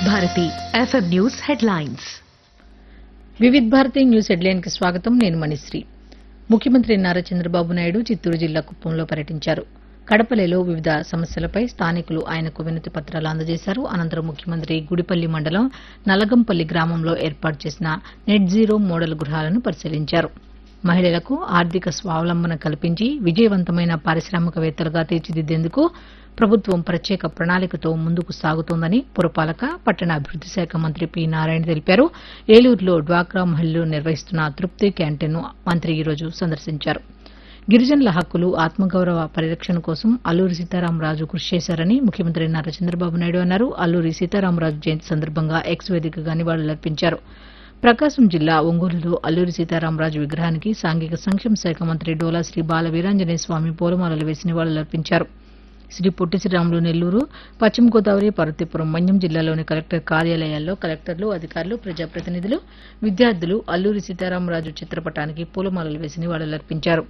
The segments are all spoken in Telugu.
Bharati FM news headlines Vividh Bharati news headline కి స్వాగతం నేను మణిశ్రీ ముఖ్యమంత్రి నారా చంద్రబాబు నాయుడు చిత్తూరు జిల్లా కుప్పంలో పర్యటించారు కడపలలో వివిధ సమస్యలపై స్థానికులు ఆయనకు వినతి పత్రాలు అందజేశారు అనంతరం ముఖ్యమంత్రి గుడిపల్లి మండలం నలగంపల్లి గ్రామంలో ఏర్పాటు చేసిన నెట్ జీరో మోడల్ గృహాలను పరిశీలించారు మహిళలకు ఆర్థిక స్వావలంబన కల్పించి విజయవంతమైన పారిశ్రామికవేత్తలుగా తీర్చిదిద్దేందుకు ప్రభుత్వం ప్రత్యేక ప్రణాళికతో ముందుకు సాగుతోందని పురపాలక పట్టణాభివృద్ది శాఖ మంత్రి పి నారాయణ తెలిపారు ఏలూరులో డ్వాక్రా మహిళలు నిర్వహిస్తున్న తృప్తి క్యాంటీన్ను మంత్రి ఈ రోజు సందర్శించారు గిరిజనుల హక్కులు ఆత్మగౌరవ పరిరక్షణ కోసం అల్లూరి సీతారామరాజు కృషి చేశారని ముఖ్యమంత్రి నారా చంద్రబాబు నాయుడు అన్నారు అల్లూరి సీతారామరాజు జయంతి సందర్భంగా ఎక్స్ వేదికగా నివాళులర్పించారు ప్రకాశం జిల్లా ఒంగోలులో అల్లూరి సీతారామరాజు విగ్రహానికి సాంఘిక సంక్షేమ శాఖ మంత్రి డోలా శ్రీ బాల వీరాంజనేయ స్వామి పూలమాలలు వేసి నివాళులర్పించారు శ్రీ పొట్టి శ్రీరాములు నెల్లూరు పశ్చిమ గోదావరి పార్వతీపురం మన్యం జిల్లాలోని కలెక్టర్ కార్యాలయాల్లో కలెక్టర్లు అధికారులు ప్రజాప్రతినిధులు విద్యార్థులు అల్లూరి సీతారామరాజు చిత్రపటానికి పూలమాలలు వేసి నివాళులర్పించారు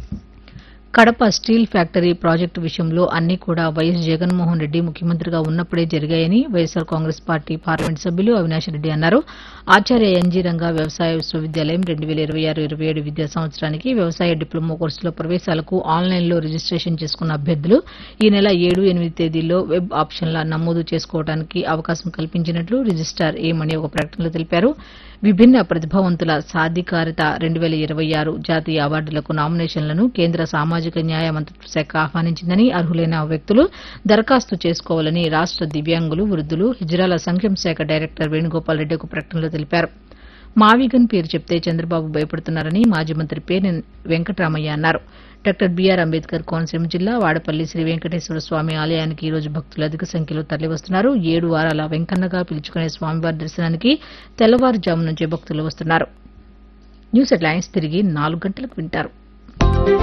కడప స్టీల్ ఫ్యాక్టరీ ప్రాజెక్టు విషయంలో అన్ని కూడా వైఎస్ జగన్మోహన్ రెడ్డి ముఖ్యమంత్రిగా ఉన్నప్పుడే జరిగాయని వైఎస్సార్ కాంగ్రెస్ పార్టీ పార్లమెంట్ సభ్యులు అవినాష్ రెడ్డి అన్నారు ఆచార్య ఎన్జీ రంగా వ్యవసాయ విశ్వవిద్యాలయం రెండు వేల ఇరవై ఆరు ఇరవై ఏడు విద్యా సంవత్సరానికి వ్యవసాయ డిప్లొమా కోర్సులో ప్రవేశాలకు ఆన్లైన్లో రిజిస్ట్రేషన్ చేసుకున్న అభ్యర్థులు ఈ నెల ఏడు ఎనిమిది తేదీల్లో వెబ్ ఆప్షన్ల నమోదు చేసుకోవడానికి అవకాశం కల్పించినట్లు రిజిస్టార్ ఏమని ఒక ప్రకటనలో తెలిపారు విభిన్న ప్రతిభావంతుల సాధికారిత రెండు వేల ఇరవై ఆరు జాతీయ అవార్డులకు నామినేషన్లను కేంద్ర సామాజిక న్యాయ మంత్రిత్వ శాఖ ఆహ్వానించిందని అర్హులైన వ్యక్తులు దరఖాస్తు చేసుకోవాలని రాష్ట దివ్యాంగులు వృద్ధులు హిజ్రాల సంక్షేమ శాఖ డైరెక్టర్ వేణుగోపాల్ రెడ్డి ఒక ప్రకటనలో తెలిపారు మావిగన్ పేరు చెప్తే చంద్రబాబు భయపడుతున్నారని మాజీ మంత్రి పేర్ని వెంకటరామయ్య అన్నారు డాక్టర్ బీఆర్ అంబేద్కర్ కోనసీమ జిల్లా వాడపల్లి శ్రీ వెంకటేశ్వర స్వామి ఆలయానికి ఈ రోజు భక్తులు అధిక సంఖ్యలో తరలివస్తున్నారు ఏడు వారాల వెంకన్నగా పిలుచుకునే స్వామివారి దర్శనానికి తెల్లవారుజాము నుంచే భక్తులు వస్తున్నారు న్యూస్ హెడ్లైన్స్ తిరిగి నాలుగు గంటలకు వింటారు